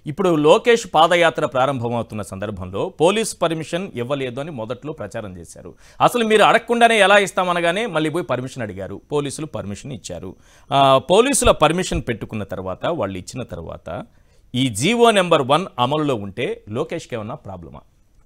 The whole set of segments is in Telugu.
ఇప్పుడు లోకేష్ పాదయాత్ర ప్రారంభమవుతున్న సందర్భంలో పోలీస్ పర్మిషన్ ఇవ్వలేదు అని మొదట్లో ప్రచారం చేశారు అసలు మీరు అడగకుండానే ఎలా ఇస్తామనగానే మళ్ళీ పోయి పర్మిషన్ అడిగారు పోలీసులు పర్మిషన్ ఇచ్చారు ఆ, పోలీసుల పర్మిషన్ పెట్టుకున్న తర్వాత వాళ్ళు ఇచ్చిన తర్వాత ఈ జీవో నెంబర్ వన్ అమలులో ఉంటే లోకేష్కి ఏమన్నా ప్రాబ్లమా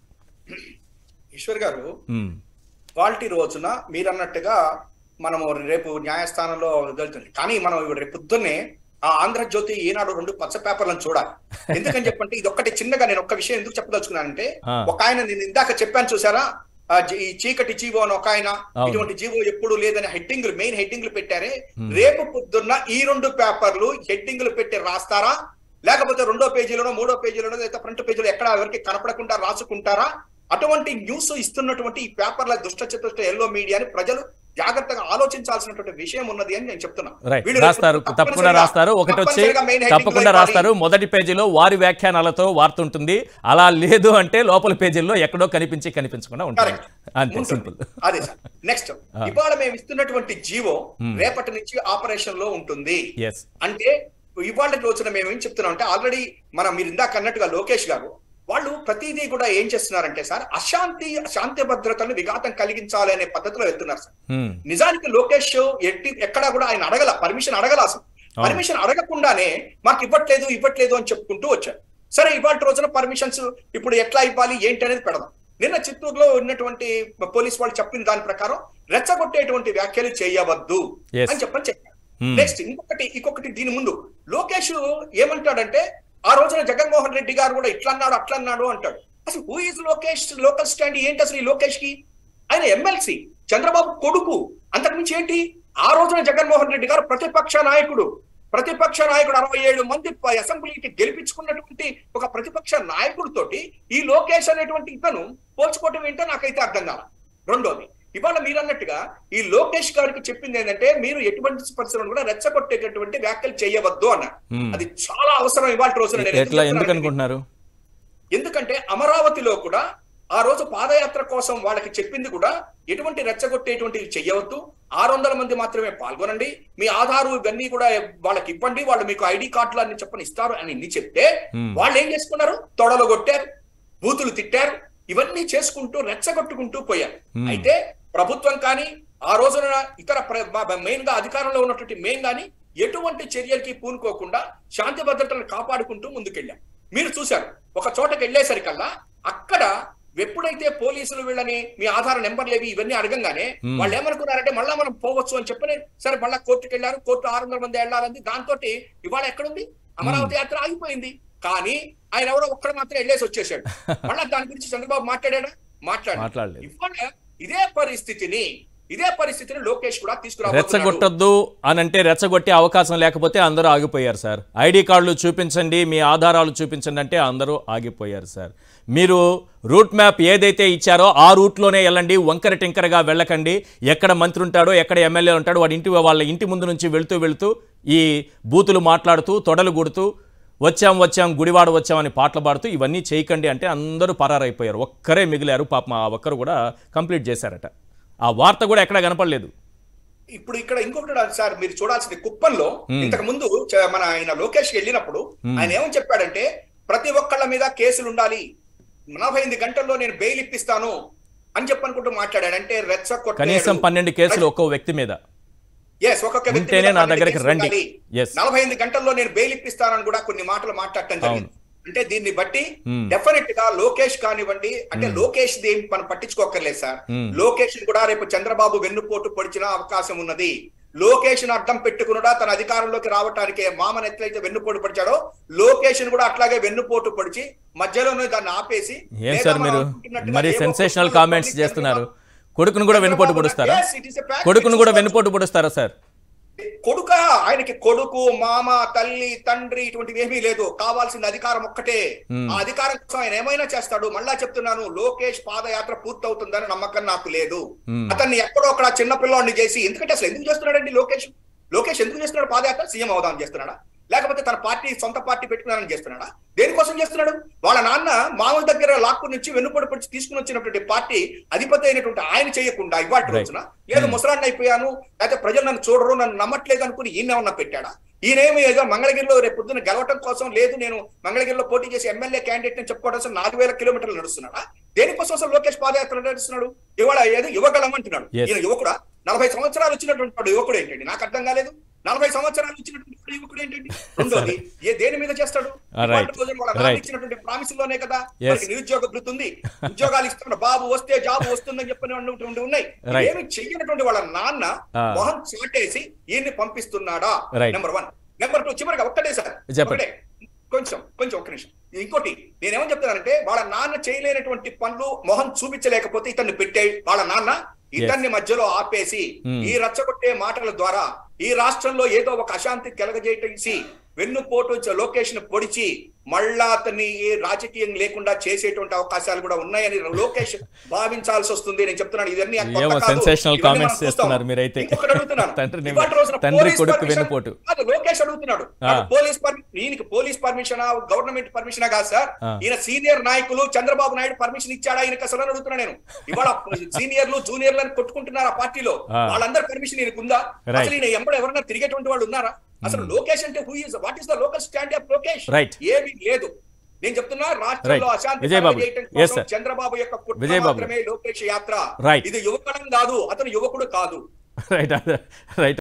ఈశ్వర్ గారు ఉమ్, క్వాలిటీ రోజున మీరు అన్నట్టుగా మనము రేపు న్యాయస్థానంలో వెళ్తుంది కానీ మనం ఇప్పుడు రేపు పొద్దున్నే ఆ ఆంధ్రజ్యోతి ఈనాడు రెండు పచ్చ పేపర్లను చూడాలి ఎందుకని చెప్పంటే ఇది ఒక్కటి చిన్నగా నేను ఒక్క విషయం ఎందుకు చెప్పదలుచుకున్నానంటే ఆ. ఒక ఆయన నేను ఇందాక చెప్పాను చూసారా ఆ జీ- ఈ చీకటి జీవో అని ఒక ఆయన అవును. ఇటువంటి జీవో ఎప్పుడు లేదని హెడ్డింగ్లు మెయిన్ హెడ్డింగ్లు పెట్టారే రేపు పొద్దున్న ఈ రెండు పేపర్లు హెడ్డింగ్లు పెట్టి రాస్తారా లేకపోతే రెండో పేజీలోనో మూడో పేజీలోనో లేదా ఫ్రంట్ పేజీలో ఎక్కడ ఎవరికి కనపడకుండా రాసుకుంటారా అటువంటి న్యూస్ ఇస్తున్నటువంటి ఈ పేపర్ల దుష్ట చతుష్ట ఎల్లో మీడియాని ప్రజలు జాగ్రత్తగా ఆలోచించాల్సినటువంటి విషయం ఉన్నది అని నేను చెప్తున్నా రైట్ వీళ్ళు రాస్తారు రేపు తప్పకుండా తప్పనిసరిగా- రాస్తారు ఒకటి వచ్చి తప్పనిసరిగా main heading తప్పకుండా లో రాస్తారు మొదటి పేజీలో వారి వ్యాఖ్యానాలతో వార్త ఉంటుంది అలా లేదు అంటే లోపల పేజీల్లో ఎక్కడో కనిపించి కనిపించకుండా ఉంటుంది Correct. అంతే ఉంటుంది. సింపుల్ అదే సార్ నెక్స్ట్ ఇవాళ మేము ఇస్తున్నటువంటి జీవో రేపటి నుంచి ఆపరేషన్ లో ఉంటుంది ఎస్ అంటే ఇవాళ రోజున మేము ఏం చెప్తున్నాం అంటే ఆల్రెడీ మనం మీరు ఇందాక అన్నట్టుగా లోకేష్ గారు వాళ్ళు ప్రతిదీ కూడా ఏం చేస్తున్నారంటే సార్ అశాంతి శాంతి భద్రతలు విఘాతం కలిగించాలి అనే పద్ధతిలో వెళ్తున్నారు సార్ నిజానికి లోకేష్ ఎట్టి ఎక్కడా కూడా ఆయన అడగల పర్మిషన్ అడగల అసలు పర్మిషన్ అడగకుండానే మాకు ఇవ్వట్లేదు ఇవ్వట్లేదు అని చెప్పుకుంటూ వచ్చారు సరే ఇవాళ రోజున పర్మిషన్స్ ఇప్పుడు ఎట్లా ఇవ్వాలి ఏంటి అనేది పెడదాం నిన్న చిత్తూరులో ఉన్నటువంటి పోలీస్ వాళ్ళు చెప్పిన దాని ప్రకారం రెచ్చగొట్టేటువంటి వ్యాఖ్యలు చేయవద్దు Yes. అని చెప్పని చెప్పారు Hmm. నెక్స్ట్ ఇంకొకటి ఇంకొకటి దీని ముందు లోకేష్ ఏమంటాడంటే ఆ రోజున జగన్మోహన్ రెడ్డి గారు కూడా ఇట్లా అన్నాడు అట్లా అన్నాడు అంటాడు అసలు who is Lokesh local stand ఏంటి అసలు ఈ లోకేష్ కి ఆయన ఎమ్మెల్సీ చంద్రబాబు కొడుకు అంతకుమించి ఏంటి ఆ రోజున జగన్మోహన్ రెడ్డి గారు ప్రతిపక్ష నాయకుడు ప్రతిపక్ష నాయకుడు అరవై ఏడు మంది ప- అసెంబ్లీకి గెలిపించుకున్నటువంటి ఒక ప్రతిపక్ష నాయకుడితోటి ఈ లోకేష్ అనేటువంటి ఇతను పోల్చుకోవటం ఏంటో నాకైతే అర్థం కాల రెండోది ఇవాళ మీరు అన్నట్టుగా ఈ లోకేష్ గారికి చెప్పింది ఏంటంటే మీరు ఎటువంటి పరిస్థితులను కూడా రెచ్చగొట్టేటటువంటి వ్యాఖ్యలు చేయవద్దు అన్నారు Hmm. అది చాలా అవసరం ఇవాళ రోజున నేను ఎందుకు ఎట్లా ఎందుకు చెప్తున్నానంటే అనుకుంటున్నారు ఎందుకంటే అమరావతిలో కూడా ఆ రోజు పాదయాత్ర కోసం వాళ్ళకి చెప్పింది కూడా ఎటువంటి రెచ్చగొట్టేటువంటివి చెయ్యవద్దు ఆరు వందల మంది మాత్రమే పాల్గొనండి మీ ఆధారు ఇవన్నీ కూడా వాళ్ళకి ఇవ్వండి వాళ్ళు మీకు ఐడి కార్డులు అన్ని చెప్పని ఇస్తారు అని ఇన్ని చెప్తే Hmm. వాళ్ళు ఏం చేసుకున్నారు తొడలు కొట్టారు బూతులు తిట్టారు ఇవన్నీ చేసుకుంటూ రెచ్చగొట్టుకుంటూ పోయారు Hmm. అయితే ప్రభుత్వం కానీ ఆ రోజున ఇతర మెయిన్ గా అధికారంలో ఉన్నటువంటి మెయిన్ గాని ఎటువంటి చర్యలకి పూనుకోకుండా శాంతి భద్రతలను కాపాడుకుంటూ ముందుకెళ్ళాం మీరు చూశారు ఒక చోటకి వెళ్ళేసరికల్లా అక్కడ ఎప్పుడైతే పోలీసులు వీళ్ళని మీ ఆధార్ నెంబర్లు ఏవి ఇవన్నీ అడగంగానే Hmm. వాళ్ళు ఏమనుకున్నారంటే మళ్ళా మనం పోవచ్చు అని చెప్పని సరే మళ్ళా కోర్టుకి వెళ్ళారు కోర్టు ఆరు వందల మంది వెళ్ళాలంది దాంతో ఇవాళ ఎక్కడుంది అమరావతి యాత్ర ఆగిపోయింది కానీ ఆయన ఎవరో ఒక్కడ మాత్రం వెళ్ళేసి వచ్చేసాడు మళ్ళా దాని గురించి చంద్రబాబు మాట్లాడాడా మాట్లాడాడు మాట్లాడలేదు ఇవాళ ఇదే పరిస్థితిని ఇదే పరిస్థితిని లోకేష్ కూడా తీసుకురాబోతున్నాడు రెచ్చగొట్టొద్దు అని అంటే రెచ్చగొట్టే అవకాశం లేకపోతే అందరూ ఆగిపోయారు సార్ ఐడి కార్డులు చూపించండి మీ ఆధారాలు చూపించండి అంటే అందరూ ఆగిపోయారు సార్ మీరు రూట్ మ్యాప్ ఏదైతే ఇచ్చారో ఆ రూట్లోనే వెళ్ళండి వంకర టింకరగా వెళ్ళకండి ఎక్కడ మంత్రి ఉంటాడో ఎక్కడ ఎమ్మెల్యే ఉంటాడో వాడి ఇంటి వాళ్ళ ఇంటి ముందు నుంచి వెళుతూ వెళుతూ ఈ బూతులు మాట్లాడుతూ తొడలు గుడుతూ వచ్చాం వచ్చాం గుడివాడ వచ్చామని పాటలు పాడుతూ ఇవన్నీ చేయకండి అంటే అందరూ పరారైపోయారు ఒక్కరే మిగిలారు పాపం ఆ ఒక్కరు కూడా కంప్లీట్ చేశారట ఆ వార్త కూడా ఎక్కడ కనపడలేదు ఇప్పుడు ఇక్కడ ఇంకొకటి సార్ మీరు చూడాల్సింది కుప్పంలో ఇంతకు ముందు చ- మన ఆయన లోకేష్ వెళ్ళినప్పుడు ఆయన ఏమని చెప్పాడంటే ప్రతి ఒక్కళ్ళ మీద కేసులు ఉండాలి నలభై ఎనిమిది గంటల్లో నేను బెయిల్ ఇప్పిస్తాను అని చెప్పనుకుంటూ మాట్లాడాడు అంటే రెచ్చ కనీసం పన్నెండు కేసులు ఒక్కో వ్యక్తి మీద ఎస్ ఒక్కొక్క వ్యక్తి ఉంటేనే మీద నా పన్నెండు దగ్గరికి కేసులు రండి. ఉండాలి. Yes. నలభై ఎనిమిది గంటల్లో నేను బెయిల్ ఇప్పిస్తానని కూడా కొన్ని మాటలు మాట్లాడటం జరిగింది అంటే దీన్ని బట్టి Hmm. డెఫినెట్ గా లోకేష్ కానివ్వండి అంటే లోకేష్ దేని మనం పట్టించుకోకర్లేదు సార్ Hmm. లోకేష్ కూడా రేపు చంద్రబాబు వెన్నుపోటు పొడిచిన అవకాశం ఉన్నది లోకేష్ అడ్డం పెట్టుకునుడా తన అధికారంలోకి రావటానికి మామన్ ఎట్లయితే వెన్నుపోటు పొడిచాడో లోకేష్ కూడా అట్లాగే వెన్నుపోటు పొడిచి మధ్యలోనే దాన్ని ఆపేసి ఏం లేదా సార్ మనం మీరు అనుకుంటున్నట్టుగా మరి ఏవో సెన్సేషనల్ కొత్త కామెంట్స్ కొత్త చేస్తున్నారు కొడుకును కూడా వెనుపోటు పొడుస్తారా Yes, it is a fact. కొడుకును కూడా వెనుపోటు పొడుస్తారా సార్ కొడుక ఆయనకి కొడుకు మామ తల్లి తండ్రి ఇటువంటివి ఏమీ లేదు కావాల్సిన అధికారం ఒక్కటే Hmm. ఆ అధికారం కోసం ఆయన ఏమైనా చేస్తాడు మళ్ళా చెప్తున్నాను లోకేష్ పాదయాత్ర పూర్తవుతుందని నమ్మకం నాకు లేదు Hmm. అతన్ని ఎక్కడో అక్కడ చిన్న పిల్లోడిని చేసి ఎందుకంటే అసలు ఎందుకు చేస్తున్నాడండి లోకేష్ లోకేష్ ఎందుకు చేస్తున్నాడు పాదయాత్ర సీఎం అవుదాం చేస్తున్నాడా లేకపోతే తన పార్టీ సొంత పార్టీ పెట్టుకున్నారని చేస్తున్నాడా దేనికోసం చేస్తున్నాడు వాళ్ళ నాన్న మామూలు దగ్గర లాక్కు నుంచి వెన్నుపడి పొడిచి తీసుకుని వచ్చినటువంటి పార్టీ అధిపతి అయినటువంటి ఆయన చేయకుండా ఇవాటి Right. రోజున లేదు ముసలాన్ని అయిపోయాను లేకపోతే ప్రజలు నన్ను చూడరు నన్ను నమ్మట్లేదు అనుకుని ఈయన ఏమన్నా పెట్టాడా ఈయనేమి ఏదో మంగళగిరిలో రేపు పొద్దున గెలవటం కోసం లేదు నేను మంగళగిరిలో పోటీ చేసి ఎమ్మెల్యే క్యాండిడేట్ అని చెప్పుకోవడం కోసం నాలుగు వేల కిలోమీటర్లు నడుస్తున్నాడా దేనికోసం అసలు లోకేష్ పాదయాత్ర నడుస్తున్నాడు ఇవాళ ఏదో యువగలం అంటున్నాడు Yes. ఈయన యువకుడా నలభై సంవత్సరాలు వచ్చినటువంటి వాడు యువకుడు ఏంటండి నాకు అర్థం కాలేదు నలభై సంవత్సరాలు వచ్చినటువంటి వాడు యువకుడు ఏంటండి రెండోది ఏ దేని మీద చేస్తాడు Ah, right. ఇవాళ రోజున వాళ్ళ నాన్న Right. ఇచ్చినటువంటి ప్రామిస్ లోనే కదా Yes. మనకి నిరుద్యోగ వృత్తి ఉంది ఉద్యోగాలు ఇస్తున్న బాబు వస్తే జాబ్ వస్తుందని చెప్పినటువంటి ఉన్నాయి Right. ఏమి చెయ్యనటువంటి వాళ్ళ నాన్న Ah. మొహం చాటేసి ఈయన్ని పంపిస్తున్నాడా Right. Number one number two చివరిగా ఒక్కటే సార్ చెప్పండి. ఒకటే కొంచెం కొంచెం ఒక్క నిమిషం ఇంకోటి నేనేమని చెప్తున్నానంటే వాళ్ళ నాన్న చేయలేనటువంటి పనులు మొహం చూపించలేకపోతే ఇతన్ని పెట్టే వాళ్ళ నాన్న ఇతన్ని మధ్యలో ఆపేసి Hmm. ఈ రచ్చగొట్టే మాటల ద్వారా ఈ రాష్ట్రంలో ఏదో ఒక అశాంతి కలగజేసి వెన్నుపోటు చ- లోకేష్ ను పొడిచి మళ్ళా అతన్ని ఈ రాజకీయం లేకుండా చేసేటువంటి అవకాశాలు కూడా ఉన్నాయని లోకేష్ భావించాల్సి వస్తుంది నేను చెప్తున్నాను ఇవన్నీ కొత్త ఏమో కాదు. sensational ఇవన్నీ మనం comments చూస్తాం. చేస్తున్నారు మీరైతే. ఇంకొకటి అడుగుతున్నాను. తండ్రిని- ఇవాళ రోజున తండ్రి పోలీస్ కొడుకు పర్మిషన్- వెన్నుపోటు. కాదు, లోకేష్ అడుగుతున్నాడు ఆ. పోలీస్ పర్మి- ఈయనకి పోలీస్ పర్మిషన్ గవర్నమెంట్ పర్మిషన్ కాదు సార్ ఆ. ఈయన సీనియర్ నాయకులు చంద్రబాబు నాయుడు పర్మిషన్ ఇచ్చాడా ఈయనకి అసలు అని అడుగుతున్నా నేను ఇవాళ సీనియర్లు జూనియర్లు అని కొట్టుకుంటున్నారు ఆ పార్టీలో ఆ. వాళ్ళందరి పర్మిషన్ ఈయనకు ఉందా Right. అసలు ఈయన ఎంబడి ఎవరైనా తిరిగేటువంటి వాళ్ళు ఉన్నారా అసలు లోకేష్ అంటే who is what is the local stand of Lokesh Right. ఏమీ లేదు నేను చెప్తున్నా రాష్ట్రంలో Right. అశాంతి విజయ్ బాబు. కలగజేయటం Yes, కోసం sir. చంద్రబాబు యొక్క కుట్ర విజయ్ బాబు. మాత్రమే లోకేష్ యాత్ర Right. ఇది యువకుడం కాదు అతను యువకుడు కాదు రైట్ రైట్